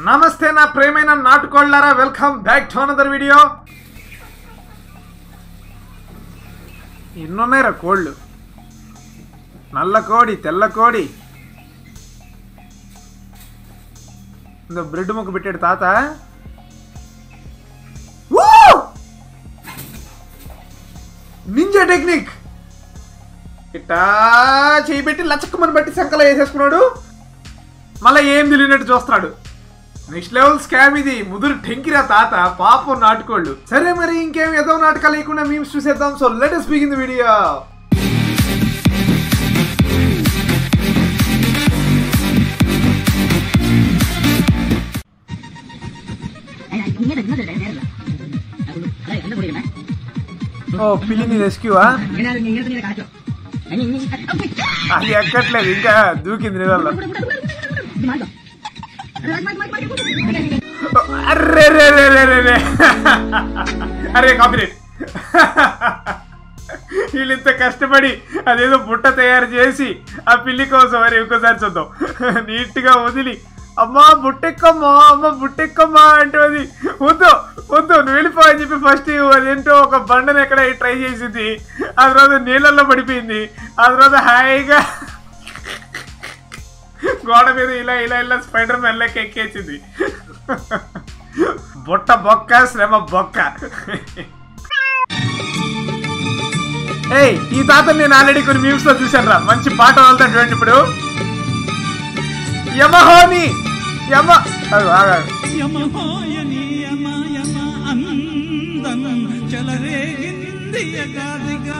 నమస్తే నా ప్రేమైన నాటుకోళ్ళారా welcome back to another video ఎన్నున్నాయిరా కోళ్ళు నల్ల కోడి తెల్ల కోడి ఇందో బ్రెడ్ ముక్క పెట్టాడు తాత వూ! నింజా టెక్నిక్ ఇట్టా చేయి పెట్టి లచ్చక్కమని బట్టి సంకల వేసేసుకున్నాడు మళ్ళీ ఏం తెలియనట్టు చూస్తున్నాడు నెక్స్ట్ లెవెల్ స్కామ్ ఇది ముదురు టెంకిరా తాత పాపం నాటుకోళ్ళు సరే మరి ఇంకేం ఏదో నాటకాలు లేకుండా మేము చూసేద్దాం so let us begin the video ఓ పిల్లిని రెస్క్యూవా అది ఎక్కట్లేదు ఇంకా దూకింది నీళ్ళల్లో అరే రే రే రే రే రే అరే కాపీరేట్ వీళ్ళు ఇంత కష్టపడి అదేదో బుట్ట తయారు చేసి ఆ పిల్లి కోసం మరి ఇంకోసారి చూద్దాం నీట్గా వదిలి అమ్మా బుట్టెక్కమ్మా అమ్మ బుట్టెక్కమ్మా అంటే అది వద్దు వద్దు నువ్వు వెళ్ళిపో అని చెప్పి ఫస్ట్ అదేంటో ఒక బండను ఎక్కడ ట్రై చేసింది ఆ తర్వాత నీళ్ళల్లో పడిపోయింది ఆ తర్వాత హాయిగా గోడ మీద ఇలా ఇలా ఇలా స్పైడర్ మ్యాన్ లెక్క ఎక్కేసింది బుట్ట బొక్క శ్రమ బొక్క ఏయ్ ఈ తాతని నేను ఆల్రెడీ కొన్ని మీమ్స్ లో చూశాను రా మంచి పాట వదులుతాడు చూడండి ఇప్పుడు యమహోని యమ ఆగు, ఆగు, ఆగు. యమహోయని యమ యమ అందం చెలరేగింది యగాదిగా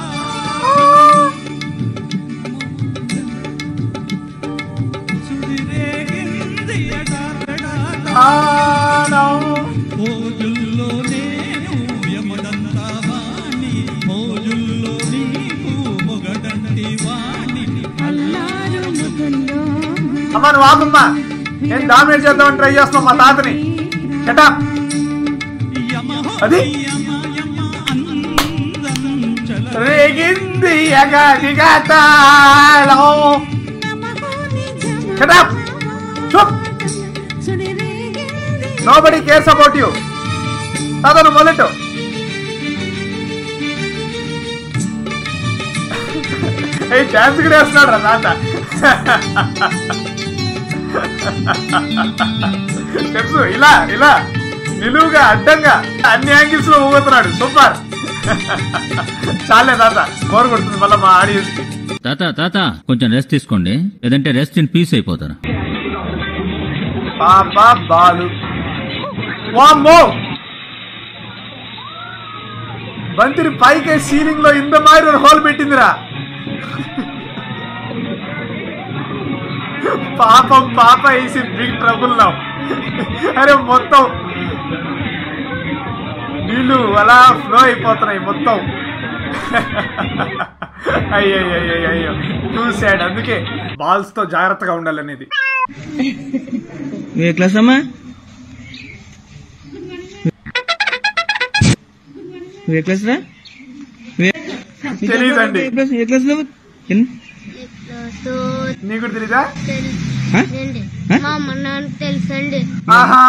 సుడిరేగింది యగాదడాట ఆనో. మోజుల్లో నేను యమడంతా వాణి మోజుల్లో నీకు మొగడంటి వాణి అమ్మ నువ్వు ఆగమ్మా నేను డామినేట్ చేద్దామని ట్రై చేస్తున్నావు మా తాతని చటా అది యమ యమ అందం చెల రేగింది యగాదిగా తాళం Shut up! Chup! Nobody cares about you తాత నువ్వు మొదలెట్టు ఏ ఛాన్స్ కూడా వేస్తున్నాడు రా తాత స్టెప్స్ ఇలా ఇలా నిలువుగా అడ్డంగా అన్ని యాంగిల్స్ లో ఊగుతున్నాడు సూపర్ చాలే తాత బోర్ కొడుతుంది మళ్ళీ మా ఆడియన్స్ కి తాత తాత కొంచెం రెస్ట్ తీసుకోండి లేదంటే రెస్ట్ ఇన్ పీస్ అయిపోతారు పాప బాలు వామ్మో బంతిని పైకి సీలింగ్ లో ఇంత మారి హోల్ పెట్టిందిరా పాపం పాప వేసి బిగ్ ట్రబుల్ నా అరే మొత్తం నీళ్ళు అలా ఫ్లో అయిపోతున్నాయి మొత్తం అయ్యో అయ్యో అయ్యో టూ సాడ్ అందుకే బాల్స్ తో జాగ్రత్తగా ఉండాలనేది నువ్వు ఏ క్లాస్ అమ్మా నువ్వు ఏ క్లాస్ రా నువ్వు ఏ- తెలీదండి ఏ క్లాస్ ఏ క్లాస్ నువ్వు ఎన్- నీకు కూడా తెలీదా ఆ? తెలుసండి ఆ? మా అమ్మ నాన్న తెలుసండి ఆహా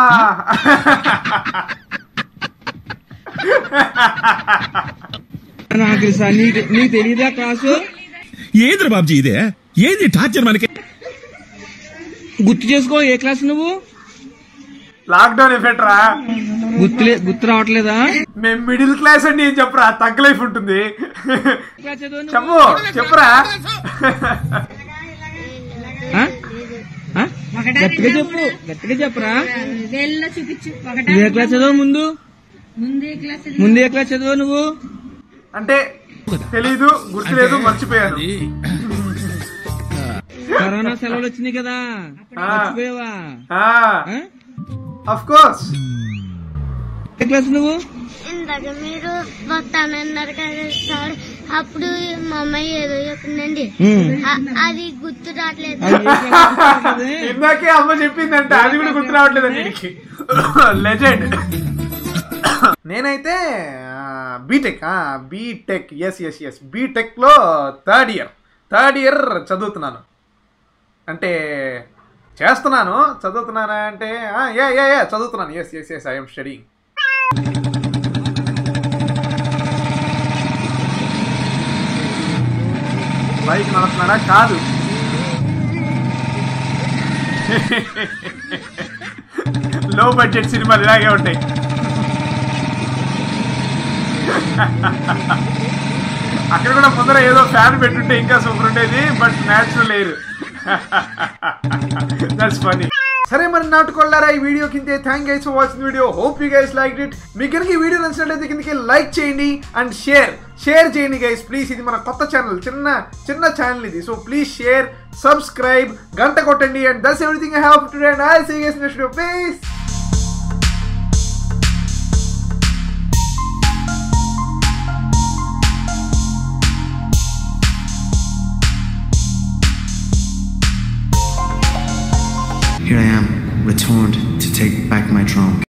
నాకు తెలుసా నీకు నీకు తెలియదా క్లాసు ఏంద్ర బాబ్జీ ఇదే ఏంది టార్చర్ మనకి గుర్తు చేసుకో ఏ క్లాస్ నువ్వు లాక్డౌన్ ఎఫెక్ట్ రా గుర్తులే గుర్తు రావట్లేదా మేము మిడిల్ క్లాస్ అండి ఏం చెప్పరా తగ్గ లైఫ్ ఉంటుంది క్లాస్ చదువు నువ్వు? చెప్పు చెప్పురా ఆ? ఆ? గట్టిగా చెప్పు గట్టిగా చెప్పరా వేళ్ళలో చూపించు ఒకట నువ్వు ఏ క్లాస్ చదువు ముందు ముందే క్లాస్ ముందు ఏ క్లాస్ చదువు నువ్వు అంటే తెలీదు గుర్తులేదు మర్చిపోయాను కరోనా సెలవులు వచ్చినాయి కదా మర్చిపోయావా ఆ? అఫ్ కోర్స్ ఏ క్లాస్ నువ్వు ఇందాక మీరు వస్తానన్నారు కదా సార్ అప్పుడు మా అమ్మాయి ఏదో చెప్పిందండి ఉమ్. అ- అది గుర్తు రావట్లేదు అది ఏ క్లాస్ చదువుతుంది? ఇందాకే అమ్మ చెప్పిందంట అది కూడా గుర్తు రావట్లేదండి నీకు లెజెండ్ నేనైతే B Tech B Tech yes yes yes బీటెక్లో థర్డ్ ఇయర్ థర్డ్ ఇయర్ చదువుతున్నాను అంటే చేస్తున్నాను చదువుతున్నానా అంటే యా యా యా చదువుతున్నాను yes yes yes I'm studying bike నడుపుతున్నాడా కాదు లో బడ్జెట్ సినిమాలు ఇలాగే ఉంటాయి అక్కడ కూడా ముందర ఏదో ఫ్యాన్ పెట్టుంటే ఇంకా సూపర్ ఉండేది but natural air that's funny సరే మరి నాటుకోళ్ళారా ఈ వీడియో కింద thank guys for watching video hope you guys like it మీకు కనుక ఈ వీడియో నచ్చినట్లయితే కిందకి లైక్ చేయండి అండ్ షేర్ షేర్ చేయండి గైస్ ప్లీజ్ ఇది మన కొత్త ఛానల్ చిన్న చిన్న ఛానల్ ఇది సో ప్లీజ్ షేర్ సబ్స్క్రైబ్ గంట కొట్టండి and that's everything I have today and I see guys next video please Here I am, returned to take back my throne.